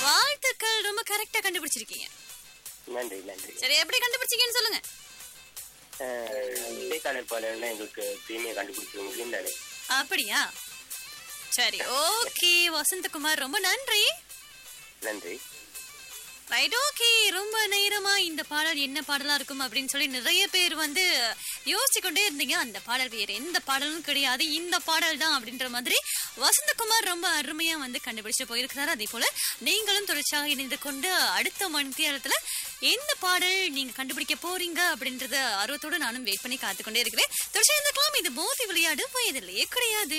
வாழ்த்துக்கள் ரொம்ப கரெக்டா கண்டுபிடிச்சிருக்கீங்க நன்றி நன்றி சரி எப்படி கண்டுபிடிச்சீங்கன்னு சொல்லுங்க இடைக்காலப்பாளர்னா எங்களுக்கு தீமையை கண்டுபிடிக்க முடியும் தானே அப்படியா சரி ஓகே வசந்தகுமார் ரொம்ப நன்றி நன்றி ரைட் ஓகே ரொம்ப நேரமா இந்த பாடல் என்ன பாடலா இருக்கும் அப்படின்னு சொல்லி நிறைய பேர் வந்து யோசிச்சு கொண்டே இருந்தீங்க அந்த பாடல் வேற எந்த பாடலும் கிடையாது இந்த பாடல் தான் அப்படின்ற மாதிரி வசந்தகுமார் ரொம்ப அருமையா வந்து கண்டுபிடிச்சு போயிருக்கிறாரு அதே போல நீங்களும் தொடர்ச்சியாக இணைந்து கொண்டு அடுத்த மணித்தியாலத்துல எந்த பாடல் நீங்க கண்டுபிடிக்க போறீங்க அப்படின்றத ஆர்வத்தோட நானும் வெயிட் பண்ணி காத்துக்கொண்டே இருக்கிறேன் தொடர்ச்சியாக இருந்துக்கலாம் இது போதி விளையாடு வயதில்லையே கிடையாது